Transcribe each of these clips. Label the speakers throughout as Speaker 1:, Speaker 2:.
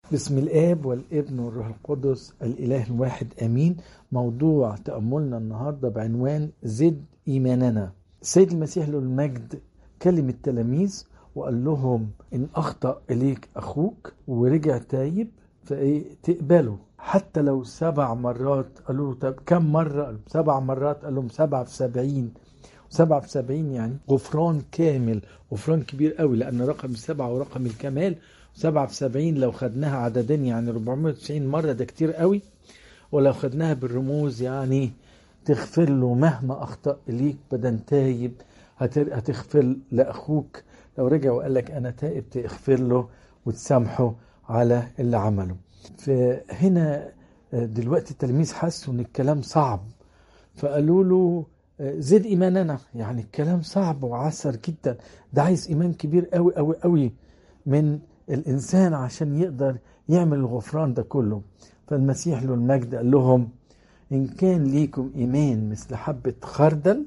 Speaker 1: بسم الآب والابن والروح القدس الإله الواحد آمين موضوع تأملنا النهاردة بعنوان زد إيماننا سيد المسيح له المجد كلم التلاميذ وقال لهم إن أخطأ إليك أخوك ورجع تايب فإيه تقبله حتى لو سبع مرات قالوا له طب كم مرة قالوا سبع مرات قال لهم سبعة في سبعين سبعة في سبعين يعني غفران كامل غفران كبير قوي لأن رقم السبعة ورقم الكمال سبعة في سبعين لو خدناها عددين يعني 490 مرة ده كتير قوي ولو خدناها بالرموز يعني تغفر له مهما أخطأ إليك بدن تايب هتغفر لأخوك لو رجع وقال لك أنا تائب تغفر له وتسامحه على اللي عمله فهنا دلوقتي التلاميذ حسوا ان الكلام صعب فقالوا له زد ايماننا يعني الكلام صعب وعسر جدا ده عايز ايمان كبير قوي قوي قوي من الانسان عشان يقدر يعمل الغفران ده كله فالمسيح له المجد قال لهم ان كان ليكم ايمان مثل حبه خردل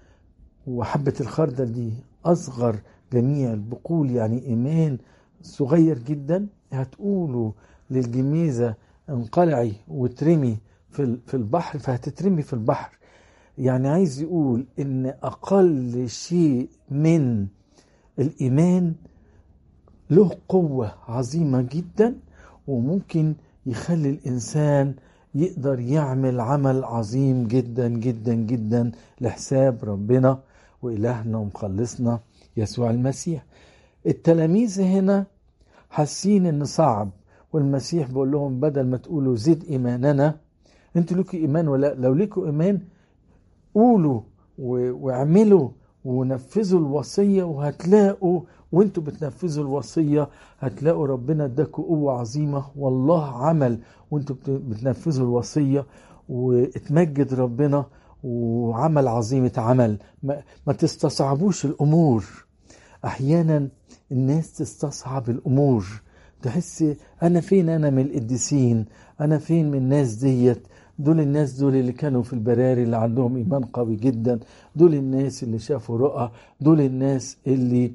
Speaker 1: وحبه الخردل دي اصغر جميع البقول يعني ايمان صغير جدا هتقولوا للجميزه انقلعي وترمي في في البحر فهتترمي في البحر يعني عايز يقول ان اقل شيء من الايمان له قوه عظيمه جدا وممكن يخلي الانسان يقدر يعمل عمل عظيم جدا جدا جدا لحساب ربنا والهنا ومخلصنا يسوع المسيح التلاميذ هنا حاسين ان صعب والمسيح بيقول لهم بدل ما تقولوا زد ايماننا انتوا لكم ايمان ولا لو لكم ايمان قولوا واعملوا ونفذوا الوصيه وهتلاقوا وانتوا بتنفذوا الوصيه هتلاقوا ربنا اداكم قوه عظيمه والله عمل وانتوا بتنفذوا الوصيه واتمجد ربنا وعمل عظيم اتعمل ما, ما تستصعبوش الامور احيانا الناس تستصعب الامور تحس انا فين انا من القديسين انا فين من الناس ديت دول الناس دول اللي كانوا في البراري اللي عندهم ايمان قوي جدا دول الناس اللي شافوا رؤى دول الناس اللي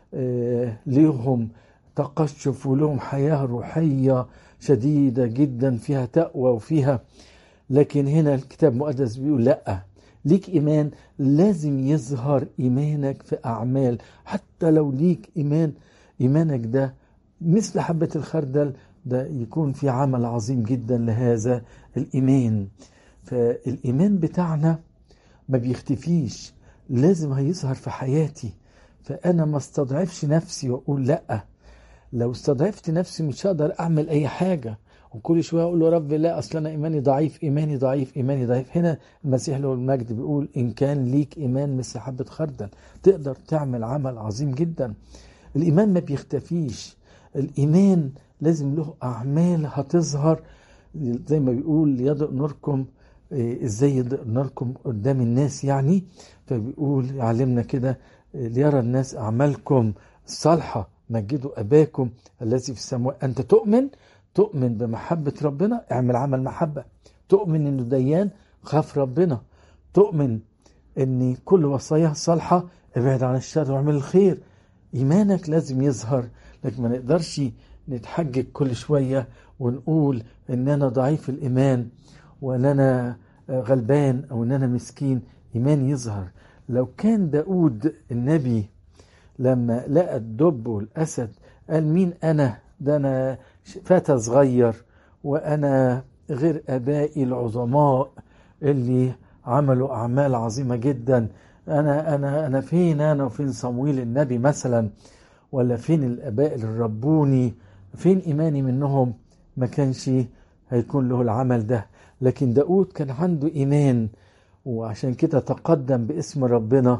Speaker 1: آه ليهم تقشف ولهم حياه روحيه شديده جدا فيها تقوى وفيها لكن هنا الكتاب المقدس بيقول لا ليك ايمان لازم يظهر ايمانك في اعمال حتى لو ليك ايمان ايمانك ده مثل حبة الخردل ده يكون في عمل عظيم جدا لهذا الإيمان فالإيمان بتاعنا ما بيختفيش لازم هيظهر في حياتي فأنا ما استضعفش نفسي وأقول لأ لو استضعفت نفسي مش هقدر أعمل أي حاجة وكل شوية أقول له رب لا أصل أنا إيماني ضعيف إيماني ضعيف إيماني ضعيف هنا المسيح له المجد بيقول إن كان ليك إيمان مثل حبة خردل تقدر تعمل عمل عظيم جدا الإيمان ما بيختفيش الإيمان لازم له أعمال هتظهر زي ما بيقول يضئ نوركم ازاي يضئ نوركم قدام الناس يعني فبيقول يعلمنا كده ليرى الناس أعمالكم الصالحة مجدوا أباكم الذي في السماء أنت تؤمن تؤمن بمحبة ربنا اعمل عمل محبة تؤمن إنه ديان خاف ربنا تؤمن إن كل وصاياه صالحة ابعد عن الشر واعمل الخير إيمانك لازم يظهر لكن ما نقدرش نتحجج كل شوية ونقول ان انا ضعيف الايمان وان انا غلبان او ان انا مسكين ايمان يظهر لو كان داود النبي لما لقى الدب والاسد قال مين انا ده انا فتى صغير وانا غير ابائي العظماء اللي عملوا اعمال عظيمه جدا انا انا انا فين انا وفين صمويل النبي مثلا ولا فين الاباء اللي ربوني فين ايماني منهم ما كانش هيكون له العمل ده لكن داود كان عنده ايمان وعشان كده تقدم باسم ربنا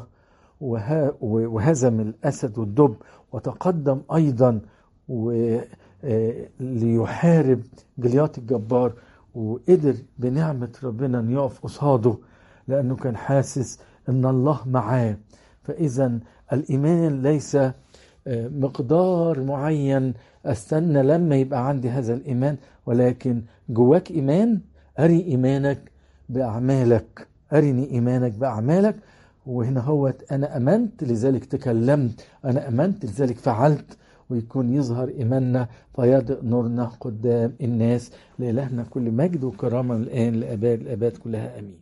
Speaker 1: وهزم الاسد والدب وتقدم ايضا ليحارب جليات الجبار وقدر بنعمة ربنا ان يقف قصاده لانه كان حاسس ان الله معاه فاذا الايمان ليس مقدار معين استنى لما يبقى عندي هذا الايمان ولكن جواك ايمان اري ايمانك باعمالك ارني ايمانك باعمالك وهنا هو انا امنت لذلك تكلمت انا امنت لذلك فعلت ويكون يظهر إيماننا فيضئ نورنا قدام الناس لإلهنا كل مجد وكرامة من الآن لأباد الآباد كلها أمين